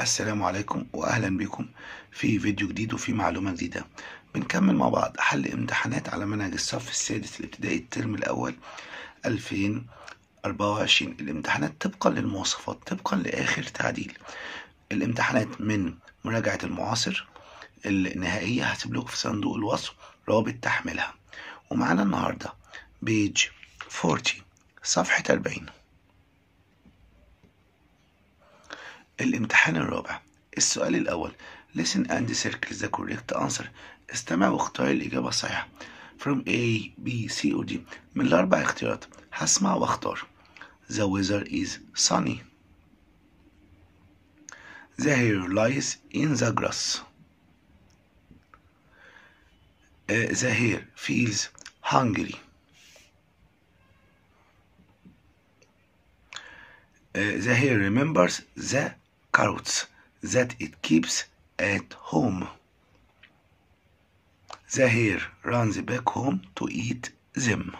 السلام عليكم واهلا بكم في فيديو جديد وفي معلومه جديده بنكمل مع بعض حل امتحانات على منهج الصف السادس الابتدائي الترم الاول 2024 الامتحانات طبقا للمواصفات طبقا لاخر تعديل الامتحانات من مراجعه المعاصر النهائيه هسيب لكم في صندوق الوصف رابط تحميلها ومعانا النهارده بيج 40 صفحه 40 الامتحان الرابع السؤال الأول listen and circle the correct answer استمع واختار الإجابة الصحيحة from A, B, C or D من الأربع اختيارات هسمع واختار The weather is sunny The hair lies in the grass Uh, The hair feels hungry Uh, The hair remembers the carrots that it keeps at home. The hare runs back home to eat them.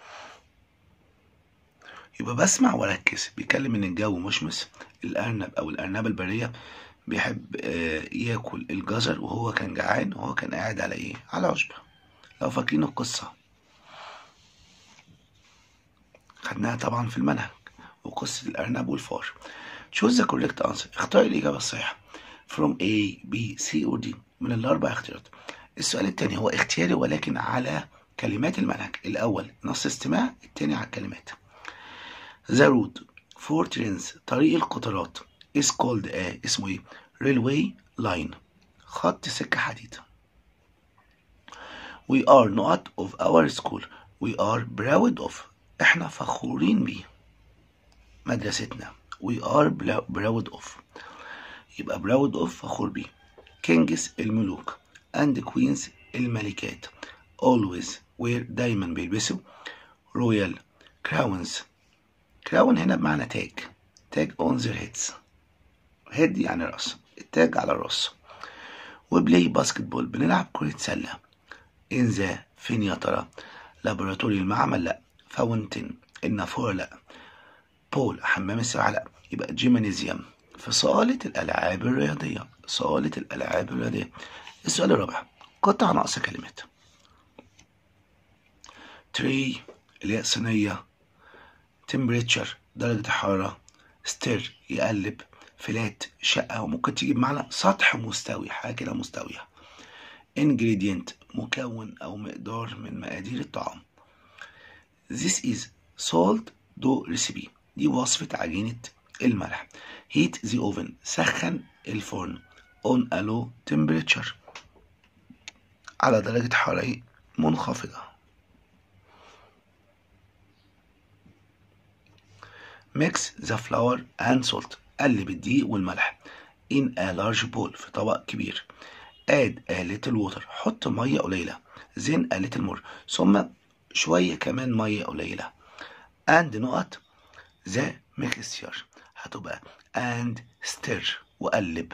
يبقى بسمع واركز بيتكلم ان الجو مشمس الارنب او الارنبه البريه بيحب آه، ياكل الجزر وهو كان جعان وهو كان قاعد على ايه على عشبه لو فاكرين القصه خدناها طبعا في المنهج وقصه الارنب والفار choose the correct answer اختار الإجابة الصحيحة from A, B, C or D من الأربع اختيارات السؤال الثاني هو اختياري ولكن على كلمات المنهج الأول نص استماع الثاني على الكلمات The route for trains طريق القطارات is called a اسمه ايه railway line خط سكة حديد We are not of our school We are proud of احنا فخورين بيه مدرستنا we are proud of يبقى proud of فخور بيه kings الملوك and queens الملكات always wear دايما بيلبسوا royal crowns crown هنا بمعنى تاج تاج on their heads head يعني راس التاج على الراس وبلاي باسكت بول بنلعب كرة سلة in the فين يا ترى لابوراتوري المعمل لا فاونتين النافورة لا بول حمام السباحة لا يبقى جيمنازيوم في صالة الألعاب الرياضية صالة الألعاب الرياضية السؤال الرابع قطع ناقص كلمات تري اللي هي صينية temperature درجة الحرارة ستير يقلب فلات شقة وممكن تيجي بمعنى سطح مستوي حاجة كده مستوية ingredient مكون أو مقدار من مقادير الطعام This is salt dough recipe دي وصفة عجينة الملح heat the oven سخن الفرن on a low temperature على درجة حرارة منخفضة mix the flour and salt قلب الدقيق والملح in a large bowl في طبق كبير add a little water حط مية قليلة then a little more ثم شوية كمان مية قليلة and نقط the mixture هتبقى and stir وقلب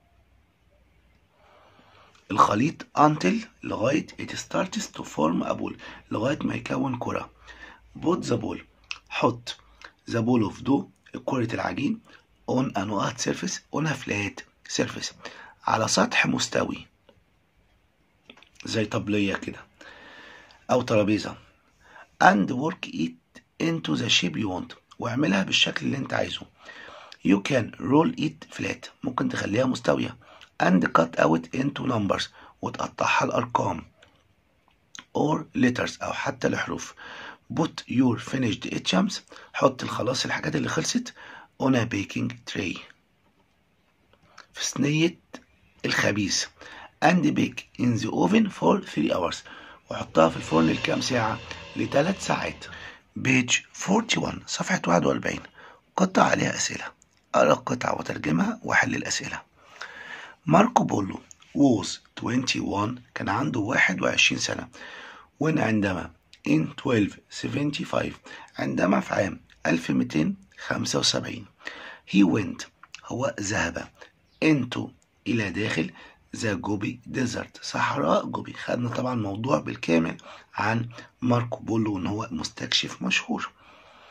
الخليط until لغاية it starts to form a ball لغاية ما يكون كرة put the ball حط the ball of dough كرة العجين on a نقط surface on a flat surface على سطح مستوي زي طبلية كده أو ترابيزة and work it into the shape you want واعملها بالشكل اللي انت عايزه you can roll it flat ممكن تخليها مستوية and cut out into numbers وتقطعها الأرقام or letters أو حتى الحروف put your finished items حط الخلاص الحاجات اللي خلصت on a baking tray في صينية الخبيث and bake in the oven for 3 hours وحطها في الفرن لكام ساعة لثلاث ساعات بيج 41 صفحة 41 قطع عليها أسئلة أقرأ القطعة وترجمها وأحل الأسئلة ماركو بولو was 21 كان عنده 21 سنة when عندما in 1275 عندما في عام 1275 he went هو ذهب into إلى داخل ذا جوبي ديزرت صحراء جوبي خدنا طبعا موضوع بالكامل عن ماركو بولو ان هو مستكشف مشهور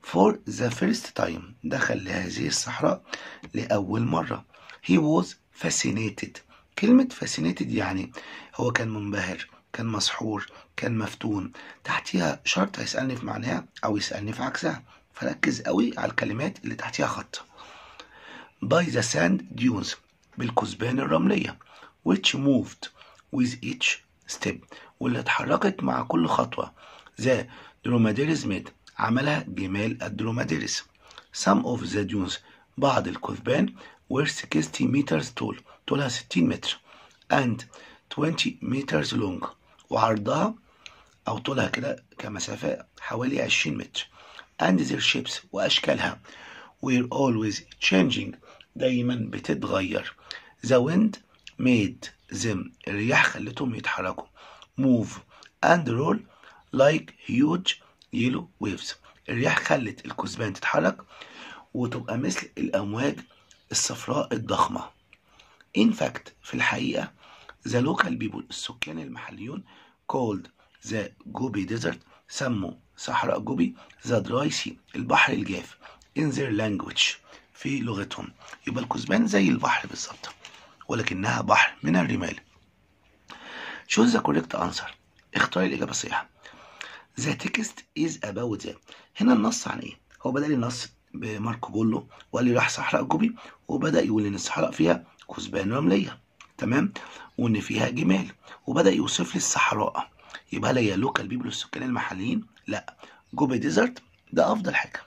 for the first time دخل لهذه الصحراء لأول مرة he was fascinated كلمة fascinated يعني هو كان منبهر كان مسحور كان مفتون تحتيها شرط هيسألني في معناها أو يسألني في عكسها فركز قوي على الكلمات اللي تحتيها خط by the sand dunes بالكثبان الرملية which moved with each step واللي اتحركت مع كل خطوة the dromedaries made عملها جمال الدروماديرس some of the dunes بعض الكثبان were 60 meters tall طولها 60 متر and 20 meters long وعرضها أو طولها كده كمسافة حوالي 20 متر and their shapes وأشكالها were always changing دايما بتتغير the wind made them الرياح خلتهم يتحركوا move and roll like huge yellow waves الرياح خلت الكثبان تتحرك وتبقى مثل الأمواج الصفراء الضخمة in fact في الحقيقة the local people السكان المحليون called the Gobi desert سموا صحراء جوبي the dry sea البحر الجاف in their language في لغتهم يبقى الكثبان زي البحر بالظبط ولكنها بحر من الرمال choose the correct answer اختار الإجابة الصحيحة the text is about that هنا النص عن ايه هو بدأ لي النص بماركو بولو وقال لي راح صحراء جوبي وبدأ يقول ان الصحراء فيها كثبان رملية تمام وان فيها جمال وبدأ يوصف لي الصحراء يبقى هل هي لوكال بيبل السكان المحليين لا جوبي ديزرت ده افضل حاجة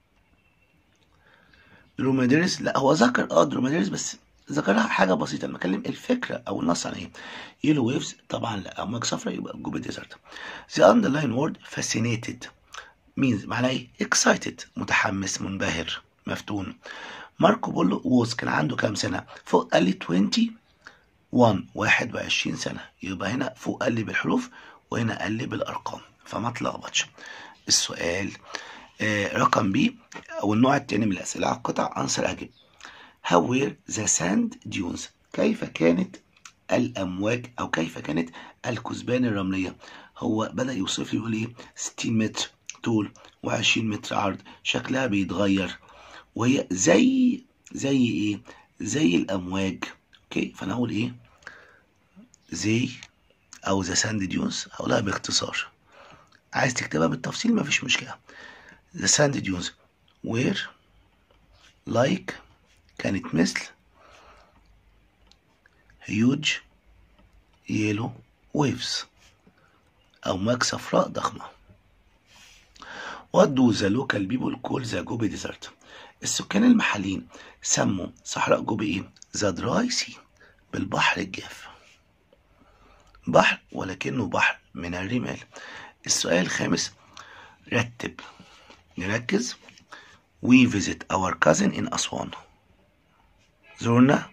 دروماديرس لا هو ذكر اه دروماديرس بس ذكرها حاجة بسيطة لما اتكلم الفكرة أو النص عن إيه يلو ويفز طبعا لا أمواج صفراء يبقى جوبي ديزرت the underline word fascinated means معناه إيه excited متحمس منبهر مفتون ماركو بولو ووز كان عنده كام سنة فوق قال لي 21 21 سنة يبقى هنا فوق قال لي بالحروف وهنا قال لي بالأرقام فما تلخبطش السؤال آه رقم بي أو النوع التاني من الأسئلة على القطع أنسر أجيب How were the sand dunes كيف كانت الأمواج أو كيف كانت الكثبان الرملية هو بدأ يوصف لي يقول إيه 60 متر طول و20 متر عرض شكلها بيتغير وهي زي زي إيه زي الأمواج أوكي فأنا هقول إيه زي أو ذا ساند ديونز هقولها باختصار عايز تكتبها بالتفصيل مفيش مشكلة ذا ساند ديونز وير لايك كانت مثل huge yellow waves أمواج صفراء ضخمة What do the local people call the Gobi Desert السكان المحليين سموا صحراء جوبي ايه the dry sea بالبحر الجاف بحر ولكنه بحر من الرمال السؤال الخامس رتب نركز we visit our cousin in أسوان زرنا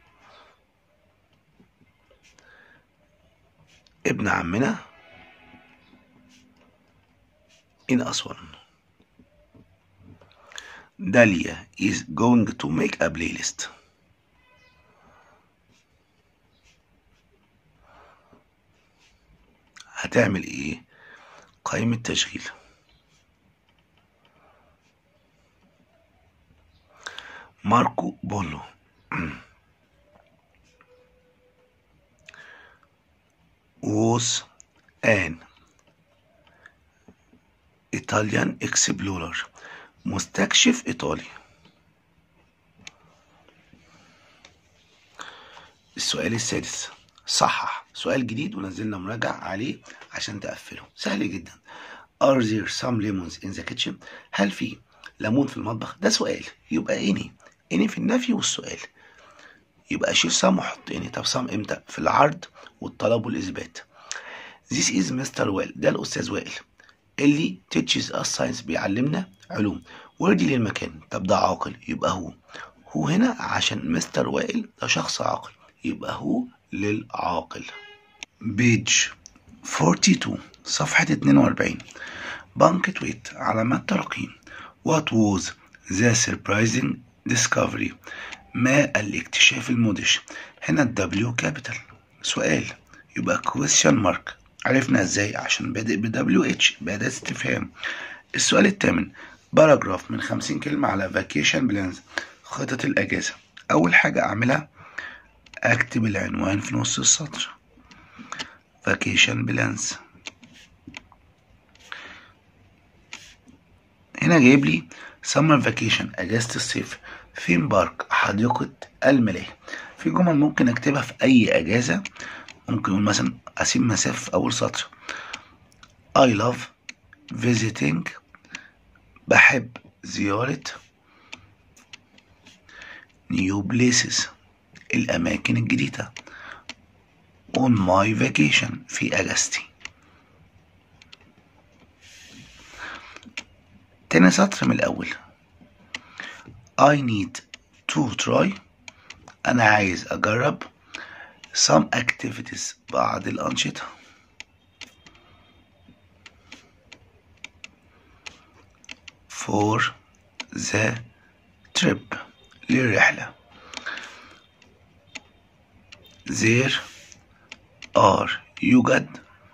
ابن عمنا in أسوان داليا is going to make a playlist هتعمل ايه قائمة تشغيل ماركو بولو was an Italian explorer مستكشف إيطالي السؤال السادس صحح سؤال جديد ونزلنا مراجع عليه عشان تقفله سهل جدا Are there some lemons in the kitchen هل في ليمون في المطبخ ده سؤال يبقى اني اني في النفي والسؤال يبقى شيل سام وحط اني طب سام امتى في العرض والطلب والاثبات This is Mr. وائل ده الأستاذ وائل اللي teaches us science بيعلمنا علوم وردي للمكان طب ده عاقل يبقى هو هو هنا عشان مستر وائل ده شخص عاقل يبقى هو للعاقل بيج 42 صفحة 42 بانكت ويت علامات ترقيم What was the surprising discovery ما الاكتشاف المدهش هنا الدبليو كابيتال سؤال يبقى question mark عرفنا ازاي عشان بادئ ب WH بأداة استفهام السؤال الثامن باراجراف من خمسين كلمة على فاكيشن بلانز خطط الأجازة أول حاجة أعملها أكتب العنوان في نص السطر فاكيشن بلانز هنا جايب لي سمر فاكيشن أجازة الصيف ثيم بارك حديقة الملاهي في جمل ممكن أكتبها في أي أجازة ممكن أقول مثلا أسيب مسافة في أول سطر I love visiting بحب زيارة new places الأماكن الجديدة on my vacation في أجازتي تاني سطر من الأول I need to try أنا عايز أجرب some activities بعض الأنشطة for the trip للرحلة there are يوجد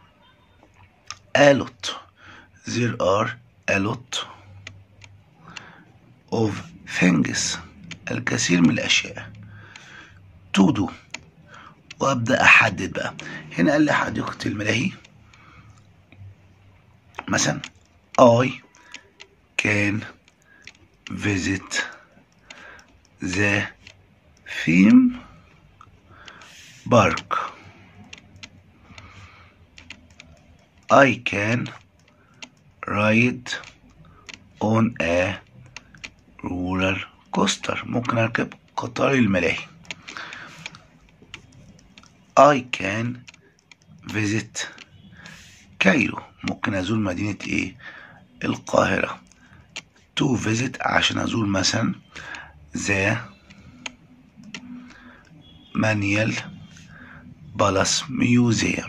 a lot there are a lot of things الكثير من الأشياء to do وأبدأ أحدد بقى هنا قال لي حديقة الملاهي مثلا I can visit the theme park I can ride on a roller coaster ممكن أركب قطار الملاهي I can visit كايرو ممكن أزور مدينة إيه القاهرة to visit عشان أزور مثلا the manual بالاس ميوزيوم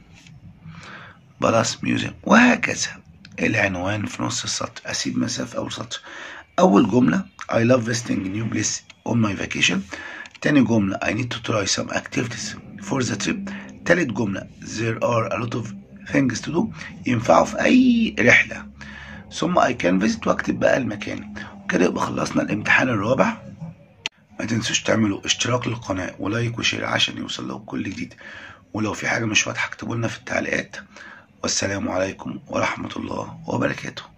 بالاس ميوزيوم وهكذا العنوان في نص السطر أسيب مسافة أول سطر أول جملة I love visiting new place on my vacation تاني جملة I need to try some activities for the trip تالت جملة there are a lot of things to do ينفعوا في أي رحلة ثم I can visit واكتب بقى المكان وكده يبقى خلصنا الامتحان الرابع ما تنسوش تعملوا اشتراك للقناة ولايك وشير عشان يوصل لكم كل جديد ولو في حاجة مش واضحة اكتبوا لنا في التعليقات والسلام عليكم ورحمة الله وبركاته